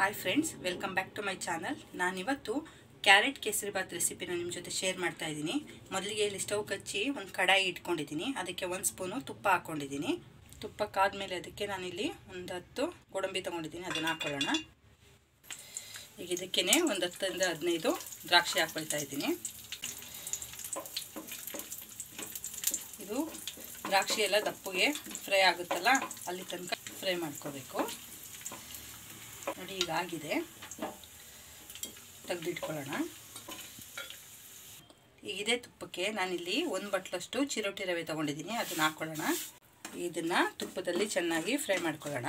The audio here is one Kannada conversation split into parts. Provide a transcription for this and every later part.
hi friends welcome back to my channel ನಾನಿವತ್ತು ಕ್ಯಾರೆಟ್ ಕೇಸರಿಬಾತ್ ರೆಸಿಪಿನ ನಿಮ್ಮ ಜೊತೆ ಶೇರ್ ಮಾಡ್ತಾ ಇದ್ದೀನಿ ಮೊದಲಿಗೆ ಇಲ್ಲಿ ಸ್ಟವ್ ಕಚ್ಚಿ ಒಂದು ಕಡಾಯಿ ಇಟ್ಕೊಂಡಿದ್ದೀನಿ ಅದಕ್ಕೆ ಒಂದು ಸ್ಪೂನು ತುಪ್ಪ ಹಾಕ್ಕೊಂಡಿದ್ದೀನಿ ತುಪ್ಪ ಕಾದ್ಮೇಲೆ ಅದಕ್ಕೆ ನಾನಿಲ್ಲಿ ಒಂದು ಹತ್ತು ಗೋಡಂಬಿ ತೊಗೊಂಡಿದ್ದೀನಿ ಅದನ್ನು ಹಾಕ್ಕೊಳ್ಳೋಣ ಈಗ ಇದಕ್ಕೇ ಒಂದು ಹತ್ತರಿಂದ ಹದಿನೈದು ದ್ರಾಕ್ಷಿ ಹಾಕ್ಕೊಳ್ತಾ ಇದ್ದೀನಿ ಇದು ದ್ರಾಕ್ಷಿ ಎಲ್ಲ ದಪ್ಪಗೆ ಫ್ರೈ ಆಗುತ್ತಲ್ಲ ಅಲ್ಲಿ ತನಕ ಫ್ರೈ ಮಾಡ್ಕೋಬೇಕು ನೋಡಿ ಈಗ ಆಗಿದೆ ತೆಗೆದಿಟ್ಕೊಳ್ಳೋಣ ಈಗ ಇದೇ ತುಪ್ಪಕ್ಕೆ ನಾನಿಲ್ಲಿ ಒಂದು ಬಟ್ಲಷ್ಟು ಚಿರೋಟಿ ರವೆ ತೊಗೊಂಡಿದ್ದೀನಿ ಅದನ್ನು ಹಾಕ್ಕೊಳ್ಳೋಣ ಇದನ್ನು ತುಪ್ಪದಲ್ಲಿ ಚೆನ್ನಾಗಿ ಫ್ರೈ ಮಾಡ್ಕೊಳ್ಳೋಣ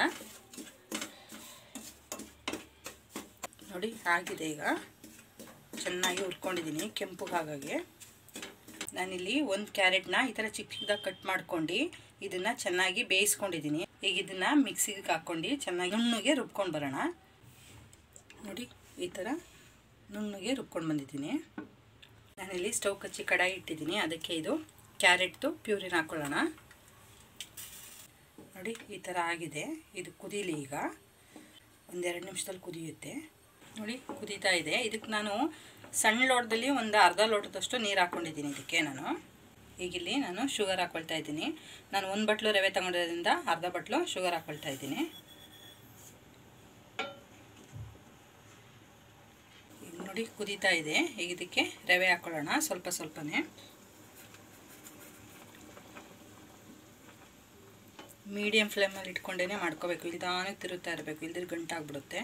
ನೋಡಿ ಆಗಿದೆ ಈಗ ಚೆನ್ನಾಗಿ ಹುರ್ಕೊಂಡಿದ್ದೀನಿ ಕೆಂಪುಗಾಗೆ ನಾನಿಲ್ಲಿ ಒಂದು ಕ್ಯಾರೆಟ್ನ ಈ ಥರ ಚಿಕ್ಕ ಚಿಕ್ಕದಾಗಿ ಕಟ್ ಮಾಡ್ಕೊಂಡು ಇದನ್ನು ಚೆನ್ನಾಗಿ ಬೇಯಿಸ್ಕೊಂಡಿದ್ದೀನಿ ಈಗ ಇದನ್ನು ಮಿಕ್ಸಿಗೆ ಹಾಕ್ಕೊಂಡು ಚೆನ್ನಾಗಿ ನುಣ್ಣಗೆ ರುಬ್ಕೊಂಡು ಬರೋಣ ನೋಡಿ ಈ ಥರ ನುಣ್ಣಗೆ ರುಬ್ಕೊಂಡು ಬಂದಿದ್ದೀನಿ ನಾನಿಲ್ಲಿ ಸ್ಟವ್ ಕಚ್ಚಿ ಕಡಾಯಿ ಇಟ್ಟಿದ್ದೀನಿ ಅದಕ್ಕೆ ಇದು ಕ್ಯಾರೆಟ್ದು ಪ್ಯೂರಿನ ಹಾಕ್ಕೊಳ್ಳೋಣ ನೋಡಿ ಈ ಥರ ಆಗಿದೆ ಇದು ಕುದೀಲಿ ಈಗ ಒಂದೆರಡು ನಿಮಿಷದಲ್ಲಿ ಕುದಿಯುತ್ತೆ ನೋಡಿ ಕುದೀತಾ ಇದೆ ಇದಕ್ಕೆ ನಾನು ಸಣ್ಣ ಲೋಟದಲ್ಲಿ ಒಂದು ಅರ್ಧ ಲೋಟದಷ್ಟು ನೀರು ಹಾಕ್ಕೊಂಡಿದ್ದೀನಿ ಇದಕ್ಕೆ ನಾನು ಈಗಿಲ್ಲಿ ನಾನು ಶುಗರ್ ಹಾಕ್ಕೊಳ್ತಾ ಇದ್ದೀನಿ ನಾನು ಒಂದು ಬಟ್ಲು ರವೆ ತಗೊಂಡಿರೋದ್ರಿಂದ ಅರ್ಧ ಬಟ್ಲು ಶುಗರ್ ಹಾಕ್ಕೊಳ್ತಾ ಇದ್ದೀನಿ ಈಗ ನೋಡಿ ಕುದೀತಾ ಇದೆ ಈಗ ಇದಕ್ಕೆ ರವೆ ಹಾಕ್ಕೊಳ್ಳೋಣ ಸ್ವಲ್ಪ ಸ್ವಲ್ಪನೇ ಮೀಡಿಯಮ್ ಫ್ಲೇಮಲ್ಲಿ ಇಟ್ಕೊಂಡೇ ಮಾಡ್ಕೋಬೇಕು ನಿಧಾನಕ್ಕೆ ತಿರುತ್ತಾ ಇರಬೇಕು ಇಲ್ದಿರ ಗಂಟಾಗ್ಬಿಡುತ್ತೆ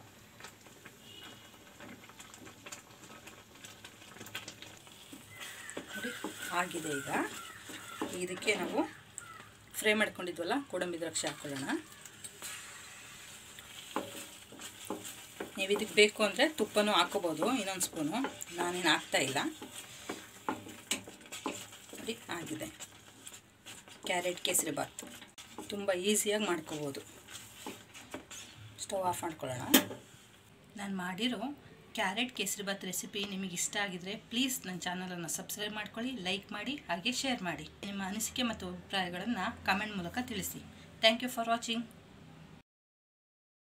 ನೋಡಿ ಆಗಿದೆ ಈಗ ಇದಕ್ಕೆ ನಾವು ಫ್ರೈ ಮಾಡ್ಕೊಂಡಿದ್ವಲ್ಲ ಗೋಡಂಬಿ ದ್ರಾಕ್ಷಿ ಹಾಕ್ಕೊಳ್ಳೋಣ ನೀವು ಇದಕ್ಕೆ ಬೇಕು ಅಂದರೆ ತುಪ್ಪನೂ ಹಾಕೋಬೋದು ಇನ್ನೊಂದು ಸ್ಪೂನು ನಾನೇನು ಹಾಕ್ತಾ ಇಲ್ಲ ನೋಡಿ ಆಗಿದೆ ಕ್ಯಾರೆಟ್ ಕೇಸರಿ ಬಾತ್ ತುಂಬ ಈಸಿಯಾಗಿ ಮಾಡ್ಕೋಬೋದು ಸ್ಟವ್ ಆಫ್ ಮಾಡ್ಕೊಳ್ಳೋಣ ನಾನು ಮಾಡಿರೋ ಕ್ಯಾರೆಟ್ ಕೇಸರಿಬಾತ್ ರೆಸಿಪಿ ನಿಮಗೆ ಇಷ್ಟ ಆಗಿದರೆ ಪ್ಲೀಸ್ ನನ್ನ ಚಾನಲನ್ನು ಸಬ್ಸ್ಕ್ರೈಬ್ ಮಾಡ್ಕೊಳ್ಳಿ ಲೈಕ್ ಮಾಡಿ ಹಾಗೆ ಶೇರ್ ಮಾಡಿ ನಿಮ್ಮ ಅನಿಸಿಕೆ ಮತ್ತು ಅಭಿಪ್ರಾಯಗಳನ್ನು ಕಮೆಂಟ್ ಮೂಲಕ ತಿಳಿಸಿ ಥ್ಯಾಂಕ್ ಯು ಫಾರ್ ವಾಚಿಂಗ್